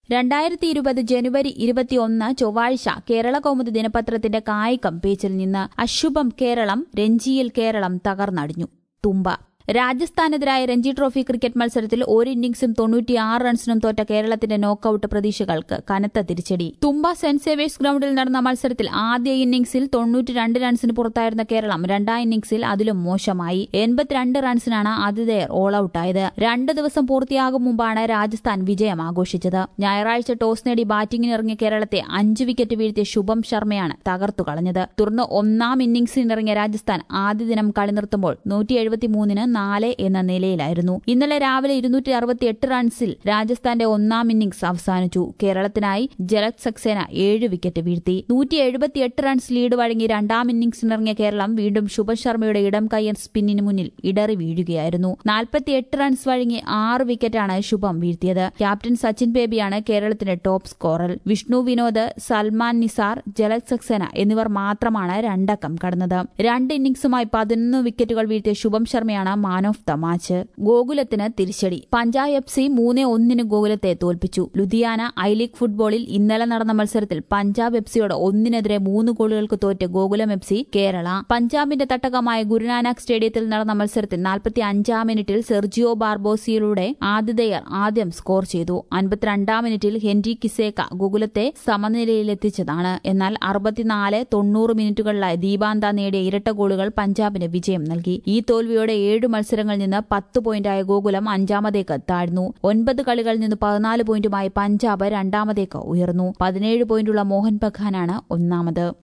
രണ്ടായിരത്തി ഇരുപത് ജനുവരി ഇരുപത്തിയൊന്ന് ചൊവ്വാഴ്ച കേരള കൗമുദി ദിനപത്രത്തിന്റെ കായികം പേജിൽ നിന്ന് അശുഭം കേരളം രഞ്ജിയിൽ കേരളം തകർന്നടിഞ്ഞു തുമ്പ രാജസ്ഥാനെതിരായ രഞ്ജി ട്രോഫി ക്രിക്കറ്റ് മത്സരത്തിൽ ഒരു ഇന്നിംഗ്സും തൊണ്ണൂറ്റിയാറ് റൺസിനും തോറ്റ കേരളത്തിന്റെ നോക്കൌട്ട് പ്രതീക്ഷകൾക്ക് കനത്ത തിരിച്ചടി തുമ്പ സെന്റ് സേവേഴ്സ് ഗ്രൌണ്ടിൽ നടന്ന മത്സരത്തിൽ ആദ്യ ഇന്നിംഗ്സിൽ തൊണ്ണൂറ്റിരണ്ട് റൺസിന് പുറത്തായിരുന്ന കേരളം രണ്ടാം ഇന്നിംഗ്സിൽ അതിലും മോശമായി എൺപത്തിരണ്ട് റൺസിനാണ് ആതിഥേയർ ഓൾ ഔട്ടായത് രണ്ട് ദിവസം പൂർത്തിയാകും മുമ്പാണ് രാജസ്ഥാൻ വിജയം ആഘോഷിച്ചത് ഞായറാഴ്ച ടോസ് നേടി ബാറ്റിംഗിനിറങ്ങിയ കേരളത്തെ അഞ്ച് വിക്കറ്റ് വീഴ്ത്തിയ ശുഭം ശർമ്മയാണ് തകർത്തു കളഞ്ഞത് തുടർന്ന് ഒന്നാം ഇന്നിംഗ്സിനിറങ്ങിയ രാജസ്ഥാൻ ആദ്യ ദിനം കളി നിർത്തുമ്പോൾ നൂറ്റി എഴുപത്തിമൂന്നിന് നാല് എന്ന നിലയിലായിരുന്നു ഇന്നലെ രാവിലെ ഇരുന്നൂറ്റി അറുപത്തിയെട്ട് റൺസിൽ രാജസ്ഥാന്റെ ഒന്നാം ഇന്നിംഗ്സ് അവസാനിച്ചു കേരളത്തിനായി ജലത് സക്സേന ഏഴ് വിക്കറ്റ് വീഴ്ത്തി നൂറ്റി എഴുപത്തിയെട്ട് റൺസ് ലീഡ് വഴങ്ങി രണ്ടാം ഇന്നിംഗ്സിനിറങ്ങിയ കേരളം വീണ്ടും ശുഭ ശർമ്മയുടെ ഇടം കയ്യൻ സ്പിന്നിന് മുന്നിൽ ഇടറി വീഴുകയായിരുന്നു നാൽപ്പത്തിയെട്ട് റൺസ് വഴങ്ങി ആറ് വിക്കറ്റാണ് ശുഭം വീഴ്ത്തിയത് ക്യാപ്റ്റൻ സച്ചിൻ ബേബിയാണ് കേരളത്തിന്റെ ടോപ്പ് സ്കോറർ വിഷ്ണു വിനോദ് സൽമാൻ നിസാർ ജലത് സക്സേന എന്നിവർ മാത്രമാണ് രണ്ടക്കം കടന്നത് രണ്ട് ഇന്നിംഗ്സുമായി പതിനൊന്ന് വിക്കറ്റുകൾ വീഴ്ത്തിയ ശുഭം ശർമ്മയാണ് മാൻ ഓഫ് ദ മാച്ച് ഗോകുലത്തിന് തിരിച്ചടി പഞ്ചാബ് എഫ് സി മൂന്ന് ഒന്നിന് ഗോകുലത്തെ തോൽപ്പിച്ചു ലുധിയാന ഐ ലീഗ് ഫുട്ബോളിൽ ഇന്നലെ നടന്ന മത്സരത്തിൽ പഞ്ചാബ് എഫ് സിയോട് ഒന്നിനെതിരെ മൂന്ന് ഗോളുകൾക്ക് തോറ്റ് ഗോകുലം എഫ് സി കേരള പഞ്ചാബിന്റെ തട്ടകമായ ഗുരുനാനാക്ക് സ്റ്റേഡിയത്തിൽ നടന്ന മത്സരത്തിൽ നാൽപ്പത്തി അഞ്ചാം മിനിറ്റിൽ സെർജിയോ ബാർബോസിയിലൂടെ ആതിഥേയർ ആദ്യം സ്കോർ ചെയ്തു അൻപത്തിരണ്ടാം മിനിറ്റിൽ ഹെൻറി കിസേക്ക ഗോകുലത്തെ സമനിലയിലെത്തിച്ചതാണ് എന്നാൽ അറുപത്തിനാല് തൊണ്ണൂറ് മിനിറ്റുകളിലായി ദീപാന്ത നേടിയ ഇരട്ട ഗോളുകൾ പഞ്ചാബിന് വിജയം നൽകി ഈ തോൽവിയോടെ ഏഴ് മത്സരങ്ങളിൽ നിന്ന് പത്ത് പോയിന്റായ ഗോകുലം അഞ്ചാമതേക്ക് താഴ്ന്നു ഒൻപത് കളികളിൽ നിന്ന് പതിനാല് പോയിന്റുമായി പഞ്ചാബ് രണ്ടാമതേക്ക് ഉയർന്നു പതിനേഴ് പോയിന്റുള്ള മോഹൻ ബഗാനാണ് ഒന്നാമത്